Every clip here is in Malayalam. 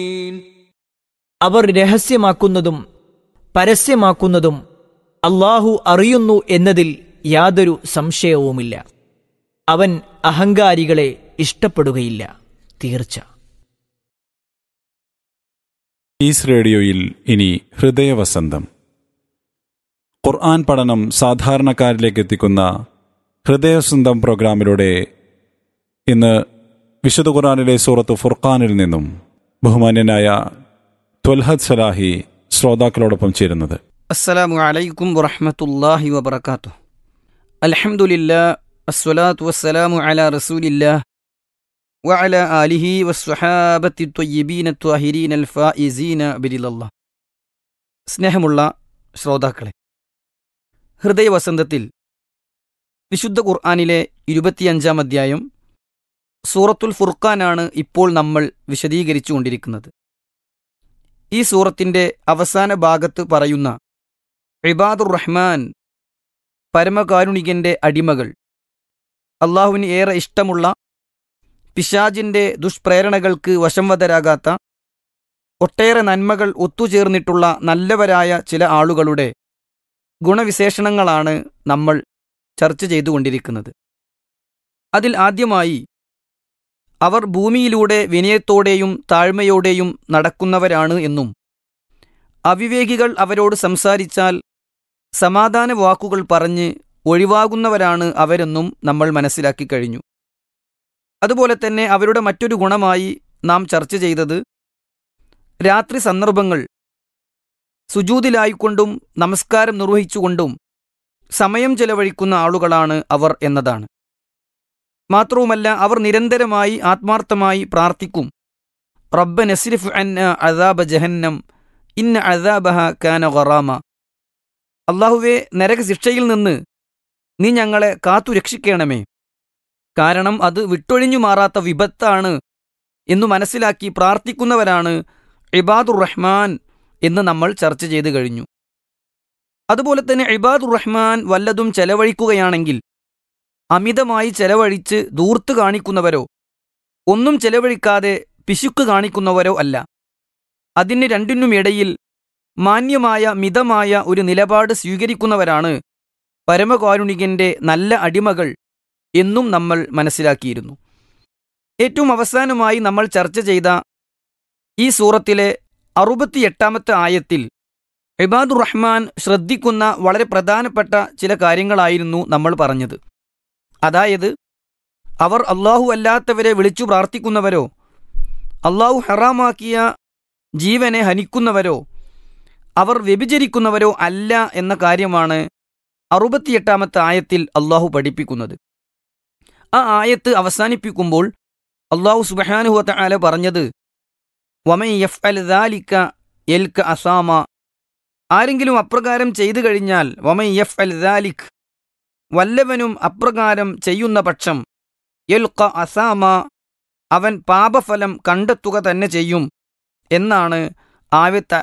അവർ രഹസ്യമാക്കുന്നതും പരസ്യമാക്കുന്നതും അള്ളാഹു അറിയുന്നു എന്നതിൽ യാതൊരു സംശയവുമില്ല അവൻ അഹങ്കാരികളെ ഇഷ്ടപ്പെടുകയില്ല തീർച്ച ഈസ് റേഡിയോയിൽ ഇനി ഹൃദയവസന്തം ഖുർആൻ പഠനം സാധാരണക്കാരിലേക്ക് എത്തിക്കുന്ന ഹൃദയവസന്തം പ്രോഗ്രാമിലൂടെ ഇന്ന് വിശുദ്ധ ഖുർആനിലെ സൂറത്ത് ഫുർഖാനിൽ നിന്നും ബഹുമാന്യനായ ത്വൽഹദ് സലാഹി ശ്രോതാക്കളോടൊപ്പം ചേരുന്നത് അസ്സലാമു അലൈക്കും വറഹ്മത്തുള്ളാഹി വബറകാതുഹു അൽഹംദുലില്ലാ അസ്സലാത്തു വസ്സലാമു അലാ റസൂലില്ലാ വഅല ആലിഹി വസ്വഹാബത്തി ത്വയ്യിബീന ത്വാഹിരീന അൽഫായിസീന ബിരിലല്ലാഹ് സ്നേഹമുള്ള ശ്രോതാക്കളെ ഹൃദയവസന്തത്തിൽ വിശുദ്ധ ഖുർആനിലെ ഇരുപത്തിയഞ്ചാം അധ്യായം സൂറത്തുൽ ഫുർഖാനാണ് ഇപ്പോൾ നമ്മൾ വിശദീകരിച്ചു കൊണ്ടിരിക്കുന്നത് ഈ സൂറത്തിന്റെ അവസാന ഭാഗത്ത് പറയുന്ന ഇബാദുർ റഹ്മാൻ പരമകാരുണികന്റെ അടിമകൾ അള്ളാഹുവിന് ഏറെ ഇഷ്ടമുള്ള പിശാജിന്റെ ദുഷ്പ്രേരണകൾക്ക് വശംവദരാകാത്ത ഒട്ടേറെ നന്മകൾ ഒത്തുചേർന്നിട്ടുള്ള നല്ലവരായ ചില ആളുകളുടെ ഗുണവിശേഷണങ്ങളാണ് നമ്മൾ ചർച്ച ചെയ്തുകൊണ്ടിരിക്കുന്നത് അതിൽ ആദ്യമായി അവർ ഭൂമിയിലൂടെ വിനയത്തോടെയും താഴ്മയോടെയും നടക്കുന്നവരാണ് എന്നും അവിവേകികൾ അവരോട് സംസാരിച്ചാൽ സമാധാന വാക്കുകൾ പറഞ്ഞ് ഒഴിവാകുന്നവരാണ് അവരെന്നും നമ്മൾ മനസ്സിലാക്കി കഴിഞ്ഞു അതുപോലെ തന്നെ അവരുടെ മറ്റൊരു ഗുണമായി നാം ചർച്ച ചെയ്തത് രാത്രി സന്ദർഭങ്ങൾ സുജൂതിലായിക്കൊണ്ടും നമസ്കാരം നിർവഹിച്ചുകൊണ്ടും സമയം ചെലവഴിക്കുന്ന ആളുകളാണ് അവർ എന്നതാണ് മാത്രവുമല്ല അവർ നിരന്തരമായി ആത്മാർത്ഥമായി പ്രാർത്ഥിക്കും റബ്ബ നസ്രിഫ് അന്ന അദാബ ജഹന്നം ഇന്ന അദാബഹ കാന ഖറാമ അള്ളാഹുവെ നരകശിക്ഷയിൽ നിന്ന് നീ ഞങ്ങളെ കാത്തു രക്ഷിക്കണമേ കാരണം അത് വിട്ടൊഴിഞ്ഞു മാറാത്ത വിപത്താണ് എന്നു മനസ്സിലാക്കി പ്രാർത്ഥിക്കുന്നവരാണ് ഇബാദുർ റഹ്മാൻ എന്ന് നമ്മൾ ചർച്ച ചെയ്തു കഴിഞ്ഞു അതുപോലെ തന്നെ ഇബാദുർ റഹ്മാൻ വല്ലതും ചെലവഴിക്കുകയാണെങ്കിൽ അമിതമായി ചെലവഴിച്ച് ദൂർത്ത് കാണിക്കുന്നവരോ ഒന്നും ചെലവഴിക്കാതെ പിശുക്ക് കാണിക്കുന്നവരോ അല്ല അതിന് രണ്ടിനുമിടയിൽ മാന്യമായ മിതമായ ഒരു നിലപാട് സ്വീകരിക്കുന്നവരാണ് പരമകാരുണികന്റെ നല്ല അടിമകൾ എന്നും നമ്മൾ മനസ്സിലാക്കിയിരുന്നു ഏറ്റവും അവസാനമായി നമ്മൾ ചർച്ച ചെയ്ത ഈ സൂറത്തിലെ അറുപത്തിയെട്ടാമത്തെ ആയത്തിൽ ഇബാദുർ റഹ്മാൻ ശ്രദ്ധിക്കുന്ന വളരെ പ്രധാനപ്പെട്ട ചില കാര്യങ്ങളായിരുന്നു നമ്മൾ പറഞ്ഞത് അതായത് അവർ അള്ളാഹു അല്ലാത്തവരെ വിളിച്ചു പ്രാർത്ഥിക്കുന്നവരോ അള്ളാഹു ഹറാമാക്കിയ ജീവനെ ഹനിക്കുന്നവരോ അവർ വ്യഭിചരിക്കുന്നവരോ അല്ല എന്ന കാര്യമാണ് അറുപത്തിയെട്ടാമത്തെ ആയത്തിൽ അള്ളാഹു പഠിപ്പിക്കുന്നത് ആ ആയത്ത് അവസാനിപ്പിക്കുമ്പോൾ അള്ളാഹു സുബഹാനുഹത്ത ആല പറഞ്ഞത് വമൻ യഫ് അൽ ദാലിക്ക എൽക്ക അസാമ ആരെങ്കിലും അപ്രകാരം ചെയ്തു കഴിഞ്ഞാൽ വമൻ യഫ് അൽ ദാലിക് വല്ലവനും അപ്രകാരം ചെയ്യുന്ന പക്ഷം എൽക്ക അസാമ അവൻ പാപഫലം കണ്ടെത്തുക തന്നെ ചെയ്യും എന്നാണ് ആയത്ത്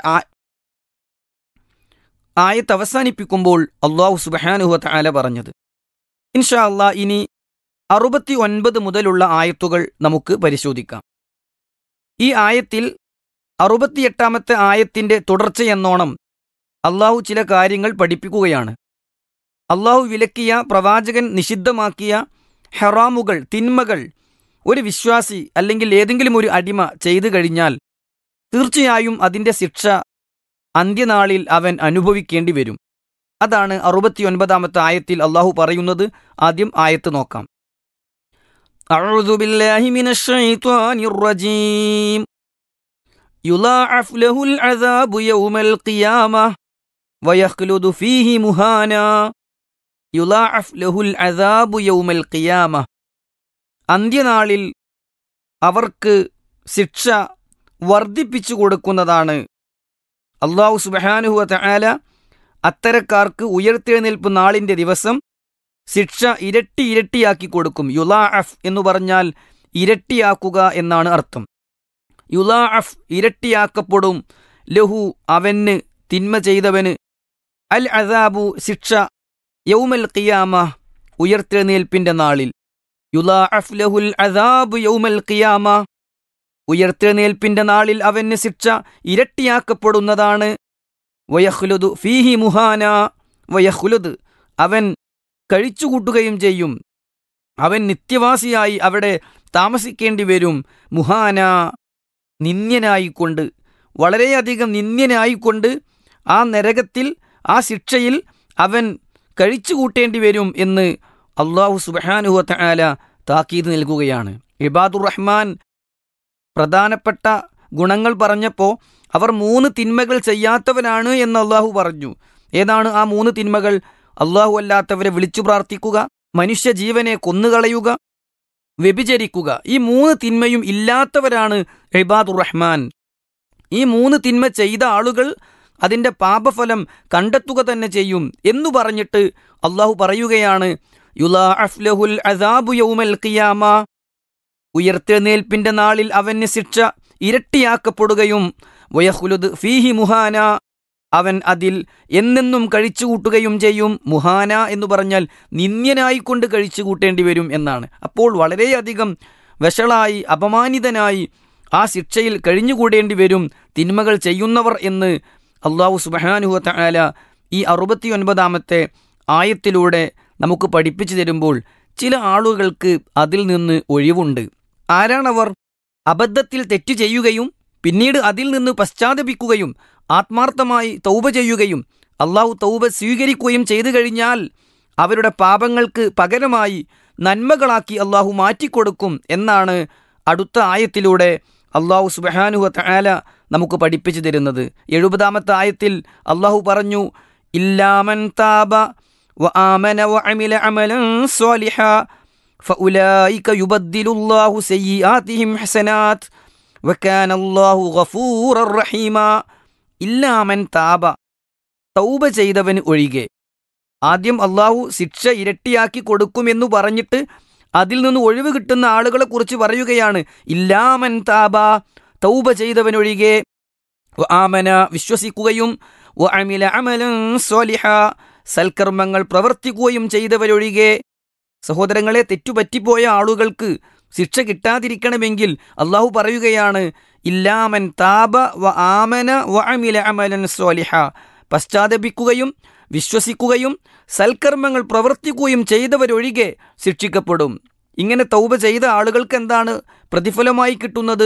ആയത്ത് അവസാനിപ്പിക്കുമ്പോൾ അള്ളാഹു സുബഹാനുഹത്ത ആല പറഞ്ഞത് ഇൻഷാ അള്ളാ ഇനി അറുപത്തി ഒൻപത് മുതലുള്ള ആയത്തുകൾ നമുക്ക് പരിശോധിക്കാം ഈ ആയത്തിൽ അറുപത്തിയെട്ടാമത്തെ ആയത്തിന്റെ തുടർച്ചയെന്നോണം അള്ളാഹു ചില കാര്യങ്ങൾ പഠിപ്പിക്കുകയാണ് അള്ളാഹു വിലക്കിയ പ്രവാചകൻ നിഷിദ്ധമാക്കിയ ഹെറാമുകൾ തിന്മകൾ ഒരു വിശ്വാസി അല്ലെങ്കിൽ ഏതെങ്കിലും ഒരു അടിമ ചെയ്തു കഴിഞ്ഞാൽ തീർച്ചയായും അതിന്റെ ശിക്ഷ അന്ത്യനാളിൽ അവൻ അനുഭവിക്കേണ്ടി വരും അതാണ് അറുപത്തിയൊൻപതാമത്തെ ആയത്തിൽ അള്ളാഹു പറയുന്നത് ആദ്യം ആയത്ത് നോക്കാം أعوذ بالله من الشيطان الرجيم يضاعف له العذاب يوم القيامة ويخلد فيه مهانا يضاعف له العذاب يوم القيامة അന്ത്യനാളിൽ അവർക്ക് ശിക്ഷ വർദ്ധിപ്പിച്ചു കൊടുക്കുന്നതാണ് അള്ളാഹു സുബഹാനുഹുവ തആല അത്തരക്കാർക്ക് ഉയർത്തെഴുന്നേൽപ്പ് നാളിന്റെ ദിവസം ശിക്ഷ ഇരട്ടി ഇരട്ടിയാക്കി കൊടുക്കും യുലാഅഫ് എന്ന് പറഞ്ഞാൽ ഇരട്ടിയാക്കുക എന്നാണ് അർത്ഥം യുലാഅഫ് ഇരട്ടിയാക്കപ്പെടും ലഹു അവന് തിന്മ ചെയ്തവന് അൽ അസാബു ശിക്ഷ യൗമൽ ഖിയാമ ഉയർത്തെഴുന്നേൽപ്പിന്റെ നാളിൽ യുലാഅഫ് ലഹുൽ അസാബു യൗമൽ ഖിയാമ ഉയർത്തെഴുന്നേൽപ്പിന്റെ നാളിൽ അവന് ശിക്ഷ ഇരട്ടിയാക്കപ്പെടുന്നതാണ് വയഹ്ലുദു ഫീഹി മുഹാന വയഹ്ലുദ് അവൻ കഴിച്ചുകൂട്ടുകയും ചെയ്യും അവൻ നിത്യവാസിയായി അവിടെ താമസിക്കേണ്ടി വരും മുഹാന നിന്ദ്യനായിക്കൊണ്ട് വളരെയധികം നിന്ദ്യനായിക്കൊണ്ട് ആ നരകത്തിൽ ആ ശിക്ഷയിൽ അവൻ കഴിച്ചു കൂട്ടേണ്ടി വരും എന്ന് അള്ളാഹു സുബാനുഹത്ത ആല താക്കീത് നൽകുകയാണ് ഇബാദുർ റഹ്മാൻ പ്രധാനപ്പെട്ട ഗുണങ്ങൾ പറഞ്ഞപ്പോൾ അവർ മൂന്ന് തിന്മകൾ ചെയ്യാത്തവരാണ് എന്ന് അള്ളാഹു പറഞ്ഞു ഏതാണ് ആ മൂന്ന് തിന്മകൾ അള്ളാഹു അല്ലാത്തവരെ വിളിച്ചു പ്രാർത്ഥിക്കുക മനുഷ്യ ജീവനെ കൊന്നുകളയുക വ്യഭിചരിക്കുക ഈ മൂന്ന് തിന്മയും ഇല്ലാത്തവരാണ് ഇബാദുർ റഹ്മാൻ ഈ മൂന്ന് തിന്മ ചെയ്ത ആളുകൾ അതിൻ്റെ പാപഫലം കണ്ടെത്തുക തന്നെ ചെയ്യും എന്നു പറഞ്ഞിട്ട് അള്ളാഹു പറയുകയാണ് യുലാഅഫ് ലഹുൽ അസാബു യൗമൽ ഖിയാമ ഉയർത്തെഴുന്നേൽപ്പിന്റെ നാളിൽ അവന് ശിക്ഷ ഇരട്ടിയാക്കപ്പെടുകയും വയഹുലുദ് ഫീഹി മുഹാന അവൻ അതിൽ എന്നെന്നും കഴിച്ചുകൂട്ടുകയും ചെയ്യും മുഹാന എന്ന് പറഞ്ഞാൽ നിന്ദ്യനായിക്കൊണ്ട് കഴിച്ചു കൂട്ടേണ്ടി വരും എന്നാണ് അപ്പോൾ വളരെയധികം വഷളായി അപമാനിതനായി ആ ശിക്ഷയിൽ കഴിഞ്ഞുകൂടേണ്ടി വരും തിന്മകൾ ചെയ്യുന്നവർ എന്ന് അള്ളാഹു സുബഹാനുഹത്ത ആല ഈ അറുപത്തിയൊൻപതാമത്തെ ആയത്തിലൂടെ നമുക്ക് പഠിപ്പിച്ചു തരുമ്പോൾ ചില ആളുകൾക്ക് അതിൽ നിന്ന് ഒഴിവുണ്ട് ആരാണവർ അബദ്ധത്തിൽ തെറ്റു ചെയ്യുകയും പിന്നീട് അതിൽ നിന്ന് പശ്ചാത്തപിക്കുകയും ആത്മാർത്ഥമായി തൗബ ചെയ്യുകയും അള്ളാഹു തൗബ സ്വീകരിക്കുകയും ചെയ്തു കഴിഞ്ഞാൽ അവരുടെ പാപങ്ങൾക്ക് പകരമായി നന്മകളാക്കി അള്ളാഹു മാറ്റിക്കൊടുക്കും എന്നാണ് അടുത്ത ആയത്തിലൂടെ അള്ളാഹു സുബഹാനുഹ ആല നമുക്ക് പഠിപ്പിച്ചു തരുന്നത് എഴുപതാമത്തെ ആയത്തിൽ അള്ളാഹു പറഞ്ഞു ഇല്ലാമൻ താബ വ ആമന വ അമില അമലൻ സ്വാലിഹ فأولئك يبدل الله سيئاتهم حسنات وكان الله غفورا رحيما إلا من تاب തൗബ ചെയ്തവന് ഒഴികെ ആദ്യം അള്ളാഹു ശിക്ഷ ഇരട്ടിയാക്കി കൊടുക്കുമെന്നു പറഞ്ഞിട്ട് അതിൽ നിന്ന് ഒഴിവ് കിട്ടുന്ന ആളുകളെ കുറിച്ച് പറയുകയാണ് ഇല്ലാമൻ താബ തൗബ ചെയ്തവനൊഴികെ വ ആമന വിശ്വസിക്കുകയും വ അമില അമലൻ സ്വാലിഹ സൽക്കർമ്മങ്ങൾ പ്രവർത്തിക്കുകയും ചെയ്തവരൊഴികെ സഹോദരങ്ങളെ തെറ്റുപറ്റിപ്പോയ ആളുകൾക്ക് ശിക്ഷ കിട്ടാതിരിക്കണമെങ്കിൽ അള്ളാഹു പറയുകയാണ് ഇല്ലാമൻ താബ വ ആമന വ അമില അമലൻ സ്വാലിഹ പശ്ചാത്തപിക്കുകയും വിശ്വസിക്കുകയും സൽക്കർമ്മങ്ങൾ പ്രവർത്തിക്കുകയും ചെയ്തവരൊഴികെ ശിക്ഷിക്കപ്പെടും ഇങ്ങനെ തൗബ ചെയ്ത ആളുകൾക്ക് എന്താണ് പ്രതിഫലമായി കിട്ടുന്നത്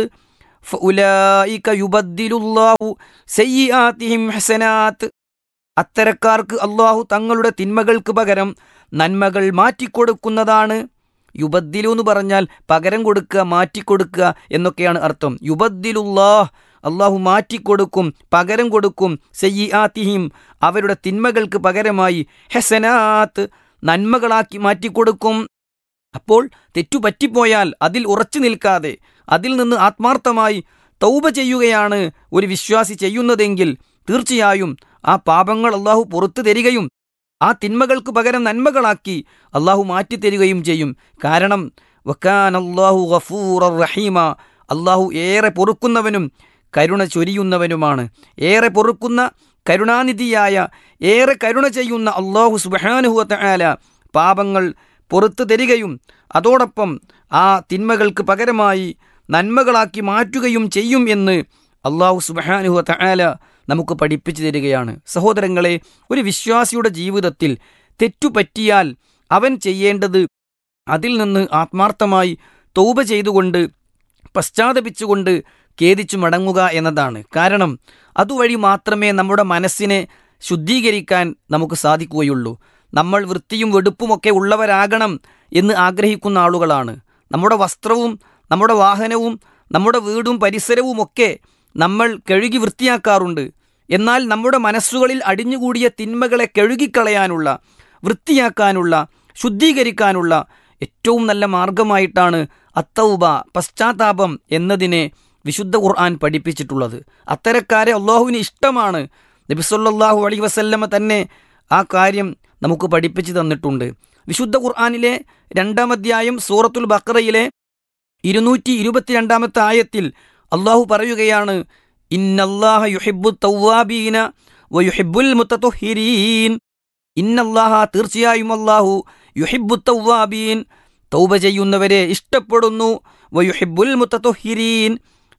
ഫഉലായിക യുബദ്ദിലുല്ലാഹു സയ്യിആതിഹിം ഹസനാത്ത് അത്തരക്കാർക്ക് അള്ളാഹു തങ്ങളുടെ തിന്മകൾക്ക് പകരം നന്മകൾ മാറ്റിക്കൊടുക്കുന്നതാണ് യുബദ്ദിലു എന്ന് പറഞ്ഞാൽ പകരം കൊടുക്കുക മാറ്റിക്കൊടുക്കുക എന്നൊക്കെയാണ് അർത്ഥം യുബദ്ദിലുല്ലാഹ് അള്ളാഹു മാറ്റിക്കൊടുക്കും പകരം കൊടുക്കും സയ്യിആത്തിഹിം അവരുടെ തിന്മകൾക്ക് പകരമായി ഹെസനാത്ത് നന്മകളാക്കി മാറ്റിക്കൊടുക്കും അപ്പോൾ തെറ്റു പറ്റിപ്പോയാൽ അതിൽ ഉറച്ചു നിൽക്കാതെ അതിൽ നിന്ന് ആത്മാർത്ഥമായി തൗബ ചെയ്യുകയാണ് ഒരു വിശ്വാസി ചെയ്യുന്നതെങ്കിൽ തീർച്ചയായും ആ പാപങ്ങൾ അള്ളാഹു പുറത്തു തരികയും ആ തിന്മകൾക്ക് പകരം നന്മകളാക്കി അള്ളാഹു മാറ്റിത്തരികയും ചെയ്യും കാരണം വക്കാൻ അള്ളാഹു ഗഫൂർ റഹീമ അള്ളാഹു ഏറെ പൊറുക്കുന്നവനും കരുണ ചൊരിയുന്നവനുമാണ് ഏറെ പൊറുക്കുന്ന കരുണാനിധിയായ ഏറെ കരുണ ചെയ്യുന്ന അള്ളാഹു സുബാനുഹുവത്ത ആല പാപങ്ങൾ പുറത്തു തരികയും അതോടൊപ്പം ആ തിന്മകൾക്ക് പകരമായി നന്മകളാക്കി മാറ്റുകയും ചെയ്യും എന്ന് അള്ളാഹു സുബാനുഹുവത്ത ആല നമുക്ക് പഠിപ്പിച്ചു തരികയാണ് സഹോദരങ്ങളെ ഒരു വിശ്വാസിയുടെ ജീവിതത്തിൽ തെറ്റുപറ്റിയാൽ അവൻ ചെയ്യേണ്ടത് അതിൽ നിന്ന് ആത്മാർത്ഥമായി തൗബ ചെയ്തുകൊണ്ട് പശ്ചാത്തപിച്ചുകൊണ്ട് ഖേദിച്ചു മടങ്ങുക എന്നതാണ് കാരണം അതുവഴി മാത്രമേ നമ്മുടെ മനസ്സിനെ ശുദ്ധീകരിക്കാൻ നമുക്ക് സാധിക്കുകയുള്ളൂ നമ്മൾ വൃത്തിയും വെടുപ്പുമൊക്കെ ഉള്ളവരാകണം എന്ന് ആഗ്രഹിക്കുന്ന ആളുകളാണ് നമ്മുടെ വസ്ത്രവും നമ്മുടെ വാഹനവും നമ്മുടെ വീടും പരിസരവുമൊക്കെ നമ്മൾ കഴുകി വൃത്തിയാക്കാറുണ്ട് എന്നാൽ നമ്മുടെ മനസ്സുകളിൽ അടിഞ്ഞുകൂടിയ തിന്മകളെ കഴുകിക്കളയാനുള്ള വൃത്തിയാക്കാനുള്ള ശുദ്ധീകരിക്കാനുള്ള ഏറ്റവും നല്ല മാർഗമായിട്ടാണ് അത്തൗബ പശ്ചാത്താപം എന്നതിനെ വിശുദ്ധ ഖുർആൻ പഠിപ്പിച്ചിട്ടുള്ളത് അത്തരക്കാരെ അള്ളാഹുവിന് ഇഷ്ടമാണ് നബിസൊല്ലാഹു അലൈ വസല്ലമ തന്നെ ആ കാര്യം നമുക്ക് പഠിപ്പിച്ചു തന്നിട്ടുണ്ട് വിശുദ്ധ ഖുർആാനിലെ രണ്ടാം അധ്യായം സൂറത്തുൽ ബക്രയിലെ ഇരുന്നൂറ്റി ഇരുപത്തിരണ്ടാമത്തെ ആയത്തിൽ അള്ളാഹു പറയുകയാണ് ഇന്നല്ലാഹ യുഹിബു തൗവാബീന വയുഹിബുൽ മുത്തത്തുഹിരീൻ ഇന്നല്ലാഹ തീർച്ചയായും അള്ളാഹു യുഹിബു തൗവാബീൻ തൗബ ചെയ്യുന്നവരെ ഇഷ്ടപ്പെടുന്നു വയുഹിബുൽ മുത്തത്തുഹിരീൻ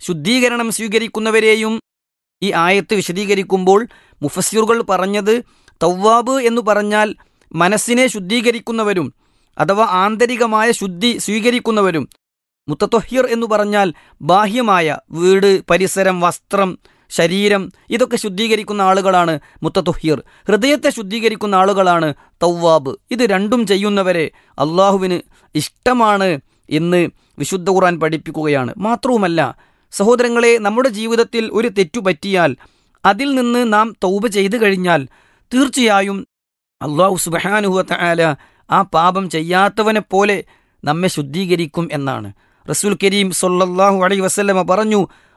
ശുദ്ധീകരണം സ്വീകരിക്കുന്നവരെയും ഈ ആയത്ത് വിശദീകരിക്കുമ്പോൾ മുഫസ്സിറുകൾ പറഞ്ഞത് തവ്വാബ് എന്ന് പറഞ്ഞാൽ മനസ്സിനെ ശുദ്ധീകരിക്കുന്നവരും അഥവാ ആന്തരികമായ ശുദ്ധി സ്വീകരിക്കുന്നവരും മുത്തത്തൊഹിർ എന്ന് പറഞ്ഞാൽ ബാഹ്യമായ വീട് പരിസരം വസ്ത്രം ശരീരം ഇതൊക്കെ ശുദ്ധീകരിക്കുന്ന ആളുകളാണ് മുത്തത്തൊഹിർ ഹൃദയത്തെ ശുദ്ധീകരിക്കുന്ന ആളുകളാണ് തവ്വാബ് ഇത് രണ്ടും ചെയ്യുന്നവരെ അള്ളാഹുവിന് ഇഷ്ടമാണ് എന്ന് വിശുദ്ധ ഖുർആൻ പഠിപ്പിക്കുകയാണ് മാത്രവുമല്ല സഹോദരങ്ങളെ നമ്മുടെ ജീവിതത്തിൽ ഒരു തെറ്റു പറ്റിയാൽ അതിൽ നിന്ന് നാം തൗബ ചെയ്തു കഴിഞ്ഞാൽ തീർച്ചയായും അള്ളാഹു സുബഹാനുഹുവ ആല ആ പാപം ചെയ്യാത്തവനെ പോലെ നമ്മെ ശുദ്ധീകരിക്കും എന്നാണ് റസൂൽ കരീം സൊല്ലാഹു അലൈ വസല്ലമ പറഞ്ഞു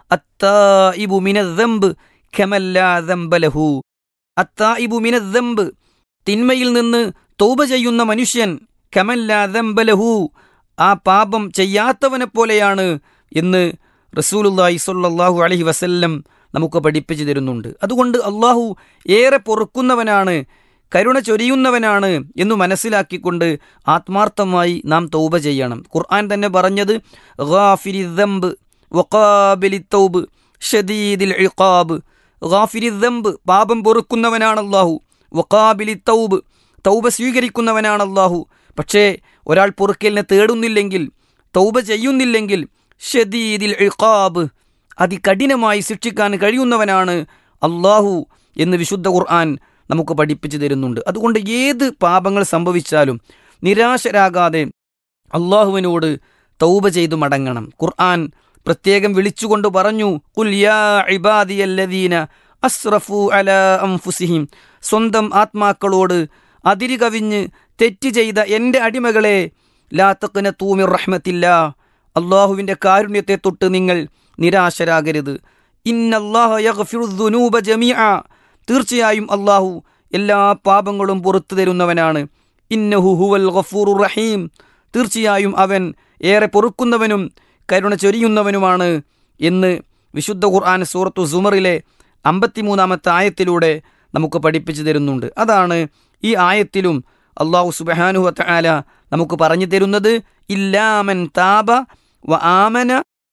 അത്തായിബു മിനദ്ദംബ് ഖമല്ലാ ദംബലഹു അത്തായിബു മിനദ്ദംബ് തിന്മയിൽ നിന്ന് തൗബ ചെയ്യുന്ന മനുഷ്യൻ ഖമല്ലാ ദംബലഹു ആ പാപം ചെയ്യാത്തവനെ പോലെയാണ് എന്ന് റസൂലുല്ലാഹി സ്വല്ലല്ലാഹു അലൈഹി വസല്ലം നമുക്ക് പഠിപ്പിച്ചു തരുന്നുണ്ട് അതുകൊണ്ട് അള്ളാഹു ഏറെ പൊറുക്കുന്നവനാണ് കരുണ ചൊരിയുന്നവനാണ് എന്ന് മനസ്സിലാക്കിക്കൊണ്ട് ആത്മാർത്ഥമായി നാം തൗബ ചെയ്യണം ഖുർആൻ തന്നെ പറഞ്ഞത് ഗാഫിരി ദംബ് വഖാബിലി തൗബ് ഷദീദിൽ ഇഖാബ് ഗാഫിരി ദംബ് പാപം പൊറുക്കുന്നവനാണ് അള്ളാഹു വഖാബിലി തൗബ് തൗബ സ്വീകരിക്കുന്നവനാണ് അള്ളാഹു പക്ഷേ ഒരാൾ പൊറുക്കലിനെ തേടുന്നില്ലെങ്കിൽ തൗബ ചെയ്യുന്നില്ലെങ്കിൽ ഷദീദിൽ ഇഖാബ് അതികഠിനമായി ശിക്ഷിക്കാൻ കഴിയുന്നവനാണ് അള്ളാഹു എന്ന് വിശുദ്ധ ഖുർആൻ നമുക്ക് പഠിപ്പിച്ചു തരുന്നുണ്ട് അതുകൊണ്ട് ഏത് പാപങ്ങൾ സംഭവിച്ചാലും നിരാശരാകാതെ അള്ളാഹുവിനോട് തൗബ ചെയ്തു മടങ്ങണം ഖുർആൻ പ്രത്യേകം വിളിച്ചുകൊണ്ട് പറഞ്ഞു കുൽ യാ ഇബാദിയല്ലദീന അസ്റഫു അലാ അംഫുസിഹിം സ്വന്തം ആത്മാക്കളോട് അതിരി കവിഞ്ഞ് തെറ്റ് ചെയ്ത എൻ്റെ അടിമകളെ ലാ തഖ്ന തൂമിർ റഹ്മത്തില്ല അള്ളാഹുവിൻ്റെ കാരുണ്യത്തെ തൊട്ട് നിങ്ങൾ നിരാശരാകരുത് ഇന്നല്ലാഹ യഗ്ഫിറുദ്ദുനൂബ ജമീഅ തീർച്ചയായും അള്ളാഹു എല്ലാ പാപങ്ങളും പുറത്തു തരുന്നവനാണ് ഇന്നഹു ഹുവൽ ഗഫൂറുർ റഹീം തീർച്ചയായും അവൻ ഏറെ പൊറുക്കുന്നവനും കരുണ ചൊരിയുന്നവനുമാണ് എന്ന് വിശുദ്ധ ഖുർആൻ സൂറത്തു സുമറിലെ അമ്പത്തിമൂന്നാമത്തെ ആയത്തിലൂടെ നമുക്ക് പഠിപ്പിച്ചു തരുന്നുണ്ട് അതാണ് ഈ ആയത്തിലും അള്ളാഹു സുബഹാനുഹ ആല നമുക്ക് പറഞ്ഞു തരുന്നത് ഇല്ലാമൻ താബ വ ആമന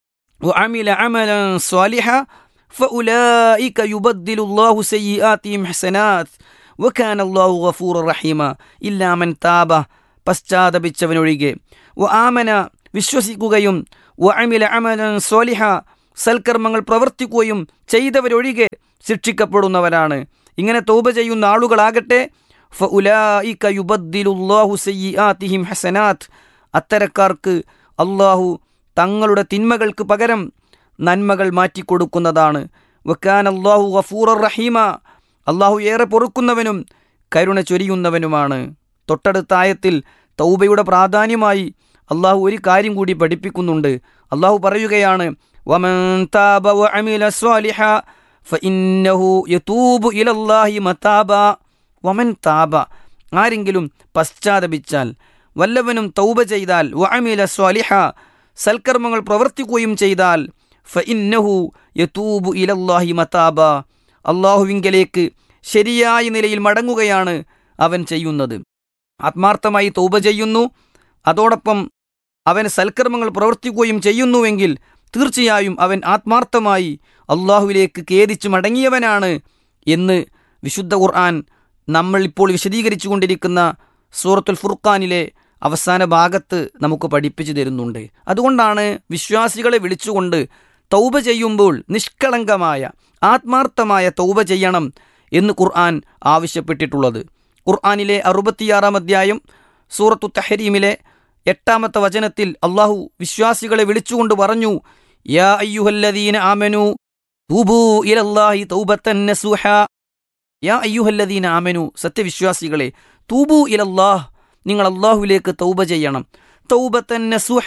വ അമില അമലൻ സ്വാലിഹ فأولئك يبدل الله سيئاتهم حسنات وكان الله غفورا رحيما إلا من تاب പശ്ചാത്തപിച്ചവനൊഴികെ വ ആമന വിശ്വസിക്കുകയും വ അമില അമലൻ സ്വാലിഹ സൽക്കർമ്മങ്ങൾ പ്രവർത്തിക്കുകയും ചെയ്തവരൊഴികെ ശിക്ഷിക്കപ്പെടുന്നവരാണ് ഇങ്ങനെ തൗബ ചെയ്യുന്ന ആളുകളാകട്ടെ ഫഉലായിക യുബദ്ദിലുല്ലാഹു സയ്യിആതിഹിം ഹസനാത്ത് അത്തരക്കാർക്ക് അള്ളാഹു തങ്ങളുടെ തിന്മകൾക്ക് പകരം നന്മകൾ മാറ്റിക്കൊടുക്കുന്നതാണ് വക്കാൻ അള്ളാഹു ഗഫൂറർ റഹീമ അള്ളാഹു ഏറെ പൊറുക്കുന്നവനും കരുണ ചൊരിയുന്നവനുമാണ് തൊട്ടടുത്ത ആയത്തിൽ തൗബയുടെ പ്രാധാന്യമായി അള്ളാഹു ഒരു കാര്യം കൂടി പഠിപ്പിക്കുന്നുണ്ട് അള്ളാഹു പറയുകയാണ് വമൻ താബ വഅമില സ്വാലിഹ ഫഇന്നഹു യതൂബു ഇലല്ലാഹി മതാബ വമൻ താബ ആരെങ്കിലും പശ്ചാത്തപിച്ചാൽ വല്ലവനും തൗബ ചെയ്താൽ വഅമില സ്വാലിഹ സൽക്കർമ്മങ്ങൾ പ്രവർത്തിക്കുകയും ചെയ്താൽ ഫഇന്നഹു യതൂബു ഇലല്ലാഹി മതാബ അള്ളാഹുവിങ്കലേക്ക് ശരിയായ നിലയിൽ മടങ്ങുകയാണ് അവൻ ചെയ്യുന്നത് ആത്മാർത്ഥമായി തൗബ ചെയ്യുന്നു അതോടൊപ്പം അവൻ സൽക്കർമ്മങ്ങൾ പ്രവർത്തിക്കുകയും ചെയ്യുന്നുവെങ്കിൽ തീർച്ചയായും അവൻ ആത്മാർത്ഥമായി അള്ളാഹുവിലേക്ക് ഖേദിച്ചു മടങ്ങിയവനാണ് എന്ന് വിശുദ്ധ ഖുർആൻ നമ്മൾ ഇപ്പോൾ വിശദീകരിച്ചു കൊണ്ടിരിക്കുന്ന സൂറത്തുൽ ഫുർഖാനിലെ അവസാന ഭാഗത്ത് നമുക്ക് പഠിപ്പിച്ചു തരുന്നുണ്ട് അതുകൊണ്ടാണ് വിശ്വാസികളെ വിളിച്ചുകൊണ്ട് തൗബ ചെയ്യുമ്പോൾ നിഷ്കളങ്കമായ ആത്മാർത്ഥമായ തൗബ ചെയ്യണം എന്ന് ഖുർആൻ ആവശ്യപ്പെട്ടിട്ടുള്ളത് ഖുർആനിലെ അറുപത്തിയാറാം അധ്യായം സൂറത്തു തഹരീമിലെ എട്ടാമത്തെ വചനത്തിൽ അള്ളാഹു വിശ്വാസികളെ വിളിച്ചുകൊണ്ട് പറഞ്ഞു യാ അയ്യുഹല്ലദീന ആമനു തൂബൂ ഇലല്ലാഹി തൗബത്തൻ നസൂഹ യാ അയ്യുഹല്ലദീന ആമനു സത്യവിശ്വാസികളെ തൂബൂ ഇലല്ലാഹ് നിങ്ങൾ അള്ളാഹുവിലേക്ക് തൗബ ചെയ്യണം തൗബത്തൻ നസൂഹ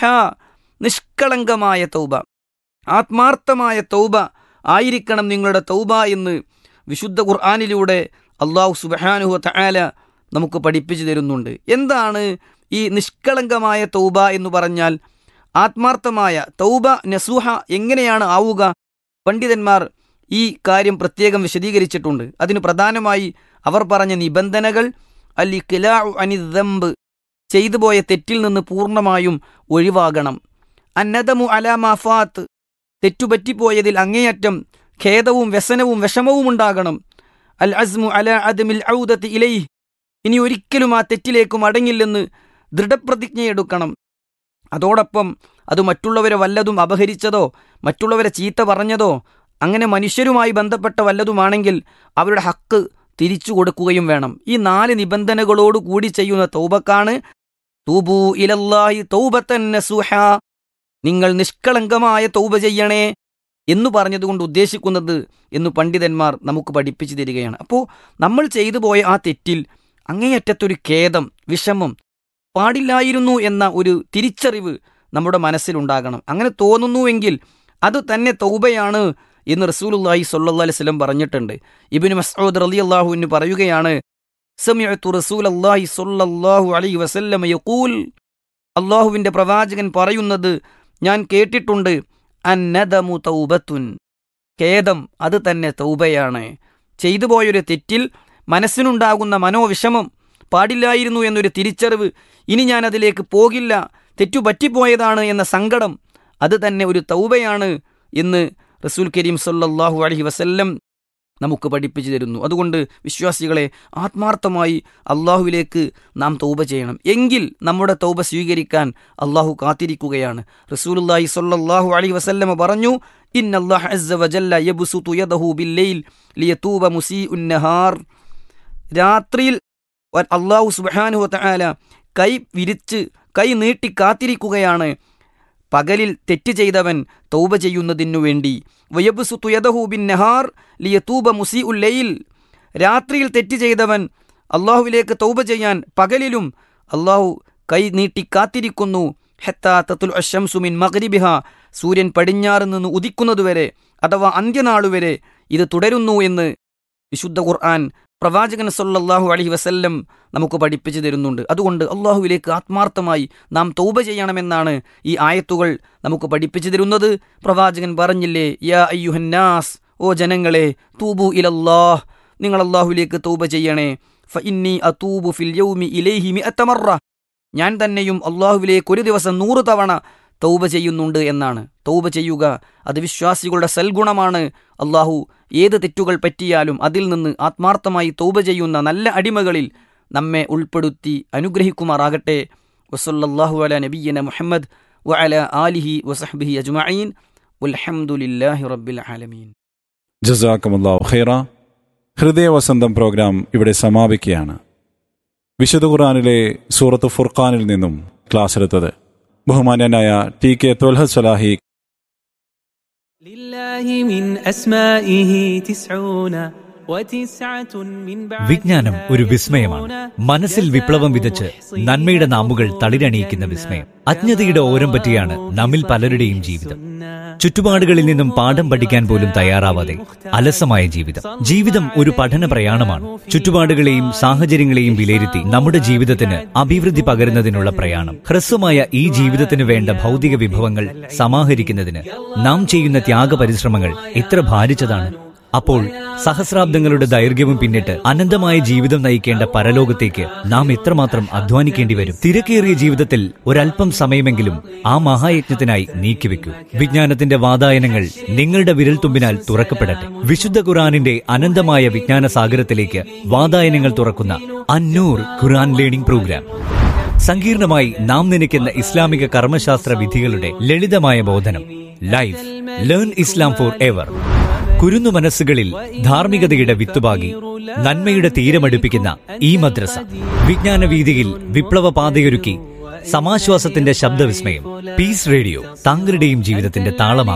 നിഷ്കളങ്കമായ തൗബ ആത്മാർത്ഥമായ തൗബ ആയിരിക്കണം നിങ്ങളുടെ തൗബ എന്ന് വിശുദ്ധ ഖുർആാനിലൂടെ അള്ളാഹു സുബഹാനുഹ തആല നമുക്ക് പഠിപ്പിച്ചു തരുന്നുണ്ട് എന്താണ് ഈ നിഷ്കളങ്കമായ തൗബ എന്ന് പറഞ്ഞാൽ ആത്മാർത്ഥമായ തൗബ നസൂഹ എങ്ങനെയാണ് ആവുക പണ്ഡിതന്മാർ ഈ കാര്യം പ്രത്യേകം വിശദീകരിച്ചിട്ടുണ്ട് അതിന് പ്രധാനമായി അവർ പറഞ്ഞ നിബന്ധനകൾ അല്ലി കിലാഉ അനിദംബ് ചെയ്തു പോയ തെറ്റിൽ നിന്ന് പൂർണ്ണമായും ഒഴിവാകണം അന്നദമു അലാമാഫാത്ത് തെറ്റുപറ്റിപ്പോയതിൽ അങ്ങേയറ്റം ഖേദവും വ്യസനവും വിഷമവും ഉണ്ടാകണം അൽ അസ്മു അല അദമിൽ ഔദത്തി ഇലൈ ഇനി ഒരിക്കലും ആ തെറ്റിലേക്ക് മടങ്ങില്ലെന്ന് ദൃഢപ്രതിജ്ഞയെടുക്കണം അതോടൊപ്പം അത് മറ്റുള്ളവരെ വല്ലതും അപഹരിച്ചതോ മറ്റുള്ളവരെ ചീത്ത പറഞ്ഞതോ അങ്ങനെ മനുഷ്യരുമായി ബന്ധപ്പെട്ട വല്ലതുമാണെങ്കിൽ അവരുടെ ഹക്ക് തിരിച്ചു കൊടുക്കുകയും വേണം ഈ നാല് നിബന്ധനകളോട് കൂടി ചെയ്യുന്ന തൗബക്കാണ് തൂബു ഇലല്ലാഹി തൗബത്തൻ നസുഹ നിങ്ങൾ നിഷ്കളങ്കമായ തൗബ ചെയ്യണേ എന്ന് പറഞ്ഞതുകൊണ്ട് ഉദ്ദേശിക്കുന്നത് എന്ന് പണ്ഡിതന്മാർ നമുക്ക് പഠിപ്പിച്ചു തരികയാണ് അപ്പോൾ നമ്മൾ ചെയ്തു പോയ ആ തെറ്റിൽ അങ്ങേയറ്റത്തൊരു ഖേദം വിഷമം പാടില്ലായിരുന്നു എന്ന ഒരു തിരിച്ചറിവ് നമ്മുടെ മനസ്സിലുണ്ടാകണം അങ്ങനെ തോന്നുന്നുവെങ്കിൽ അത് തന്നെ തൗബയാണ് എന്ന് റസൂലുല്ലാഹി സല്ലല്ലാഹു അലൈഹി വസല്ലം പറഞ്ഞിട്ടുണ്ട് ഇബ്നു മസ്ഊദ് റളിയല്ലാഹു അൻഹു പറയുകയാണ് സമിഅതു റസൂലല്ലാഹി സല്ലല്ലാഹു അലൈഹി വസല്ലം യഖൂൽ അള്ളാഹുവിൻ്റെ പ്രവാചകൻ പറയുന്നത് ഞാൻ കേട്ടിട്ടുണ്ട് അന്നദമു തൗബത്തുൻ ഖേദം അത് തന്നെ തൗബയാണ് ചെയ്തു പോയൊരു തെറ്റിൽ മനസ്സിനുണ്ടാകുന്ന മനോവിഷമം പാടില്ലായിരുന്നു എന്നൊരു തിരിച്ചറിവ് ഇനി ഞാൻ അതിലേക്ക് പോകില്ല തെറ്റു പറ്റിപ്പോയതാണ് എന്ന സങ്കടം അത് തന്നെ ഒരു തൗബയാണ് എന്ന് റസൂൽ കരീം സല്ലല്ലാഹു അലൈഹി വസല്ലം നമുക്ക് പഠിപ്പിച്ചു തരുന്നു അതുകൊണ്ട് വിശ്വാസികളെ ആത്മാർത്ഥമായി അള്ളാഹുവിലേക്ക് നാം തൗബ ചെയ്യണം എങ്കിൽ നമ്മുടെ തൗബ സ്വീകരിക്കാൻ അള്ളാഹു കാത്തിരിക്കുകയാണ് റസൂലുള്ളാഹി സ്വല്ലല്ലാഹു അലൈഹി വസല്ലമ പറഞ്ഞു ഇന്നല്ലാഹു അസ്സ വജല്ല യബ്സുതു യദഹു ബില്ലൈൽ ലിയതൂബ മുസീഉൻ നഹാർ രാത്രിയിൽ വ- അള്ളാഹു സുബ്ഹാനഹു വതആല കൈ വിരിച്ച് കൈ നീട്ടി കാത്തിരിക്കുകയാണ് പകലിൽ തെറ്റ് ചെയ്തവൻ തൗബ ചെയ്യുന്നതിനു വേണ്ടി വയബുസുതു യദഹു ബിൻ നഹാർ ലിയതൂബ മുസീഉൽ ലൈൽ രാത്രിയിൽ തെറ്റ് ചെയ്തവൻ അള്ളാഹുവിലേക്ക് തൗബ ചെയ്യാൻ പകലിലും അള്ളാഹു കൈ നീട്ടി കാത്തിരിക്കുന്നു ഹെത്താ തത്തുൽ അഷംസു മിൻ മഗ്രിബിഹ സൂര്യൻ പടിഞ്ഞാറ് നിന്ന് ഉദിക്കുന്നതുവരെ അഥവാ അന്ത്യനാളുവരെ ഇത് തുടരുന്നു എന്ന് വിശുദ്ധ ഖുർആൻ പ്രവാചകൻ സല്ലല്ലാഹു അലൈഹി വസല്ലം നമുക്ക് പഠിപ്പിച്ചു തരുന്നുണ്ട് അതുകൊണ്ട് അള്ളാഹുവിലേക്ക് ആത്മാർത്ഥമായി നാം തൗബ ചെയ്യണമെന്നാണ് ഈ ആയത്തുകൾ നമുക്ക് പഠിപ്പിച്ചു തരുന്നത് പ്രവാചകൻ പറഞ്ഞില്ലേ യാ അയ്യുഹന്നാസ് ഓ ജനങ്ങളെ തൂബു ഇലല്ലാഹ് നിങ്ങൾ അള്ളാഹുവിലേക്ക് തൗബ ചെയ്യണേ ഫ ഇന്നി അതൂബു ഫിൽ യൗമി ഇലൈഹി മിഅത്ത മറ ഞാൻ തന്നെയും അള്ളാഹുവിലേക്ക് ഒരു ദിവസം നൂറ് തവണ തൗബ ചെയ്യുന്നുണ്ട് എന്നാണ് തൗബ ചെയ്യുക അത് വിശ്വാസികളുടെ സൽഗുണമാണ് അള്ളാഹു ഏത് തെറ്റുകൾ പറ്റിയാലും അതിൽ നിന്ന് ആത്മാർത്ഥമായി തൗബ ചെയ്യുന്ന നല്ല അടിമകളിൽ നമ്മെ ഉൾപ്പെടുത്തി അനുഗ്രഹിക്കുമാറാകട്ടെ വസല്ലല്ലാഹു അല നബിയ്യന മുഹമ്മദ് വ അല ആലിഹി വസഹ്ബിഹി അജ്മഈൻ വൽഹംദുലില്ലാഹി റബ്ബിൽ ആലമീൻ ജസാക്കമുല്ലാഹു ഖൈറ ഹൃദയവസന്തം പ്രോഗ്രാം ഇവിടെ സമാപിക്കുകയാണ് വിശുദ്ധ ഖുർആനിലെ സൂറത്ത് ഫുർഖാനിൽ നിന്നും ക്ലാസ് എടുത്തത് ബഹുമാന്യനായ ടി കെ തൊൽഹ സലാഹി لله من أسمائه تسعون وتسعة من بعد വിജ്ഞാനം ഒരു വിസ്മയമാണ് മനസ്സിൽ വിപ്ലവം വിതച്ച് നന്മയുടെ നാമ്പുകൾ തളിരണിയിക്കുന്ന വിസ്മയം അജ്ഞതയുടെ ഓരം പറ്റിയാണ് നമ്മിൽ പലരുടെയും ജീവിതം ചുറ്റുപാടുകളിൽ നിന്നും പാഠം പഠിക്കാൻ പോലും തയ്യാറാവാതെ അലസമായ ജീവിതം ജീവിതം ഒരു പഠന പ്രയാണമാണ് ചുറ്റുപാടുകളെയും സാഹചര്യങ്ങളെയും വിലയിരുത്തി നമ്മുടെ ജീവിതത്തിന് അഭിവൃദ്ധി പകരുന്നതിനുള്ള പ്രയാണം ഹ്രസ്വമായ ഈ ജീവിതത്തിന് വേണ്ട ഭൗതിക വിഭവങ്ങൾ സമാഹരിക്കുന്നതിന് നാം ചെയ്യുന്ന ത്യാഗ പരിശ്രമങ്ങൾ എത്ര ഭാരിച്ചതാണ് അപ്പോൾ സഹസ്രാബ്ദങ്ങളുടെ ദൈർഘ്യവും പിന്നിട്ട് അനന്തമായ ജീവിതം നയിക്കേണ്ട പരലോകത്തേക്ക് നാം എത്രമാത്രം അധ്വാനിക്കേണ്ടി വരും തിരക്കേറിയ ജീവിതത്തിൽ ഒരല്പം സമയമെങ്കിലും ആ മഹായജ്ഞത്തിനായി നീക്കിവെക്കൂ വിജ്ഞാനത്തിന്റെ വാതായനങ്ങൾ നിങ്ങളുടെ വിരൽത്തുമ്പിനാൽ തുറക്കപ്പെടട്ടെ വിശുദ്ധ ഖുറാനിന്റെ അനന്തമായ വിജ്ഞാന സാഗരത്തിലേക്ക് വാതായനങ്ങൾ തുറക്കുന്ന അന്നൂർ ഖുറാൻ ലേണിംഗ് പ്രോഗ്രാം സങ്കീർണമായി നാം നനയ്ക്കുന്ന ഇസ്ലാമിക കർമ്മശാസ്ത്ര വിധികളുടെ ലളിതമായ ബോധനം life learn Islam forever കുരുന്നു മനസ്സുകളിൽ ധാർമ്മികതയുടെ വിത്തുപാകി നന്മയുടെ തീരമടുപ്പിക്കുന്ന ഈ മദ്രസ വിജ്ഞാന വീതിയിൽ വിപ്ലവ പാതയൊരുക്കി സമാശ്വാസത്തിന്റെ ശബ്ദവിസ്മയം പീസ് റേഡിയോ താങ്കളുടെയും ജീവിതത്തിന്റെ താളമാകും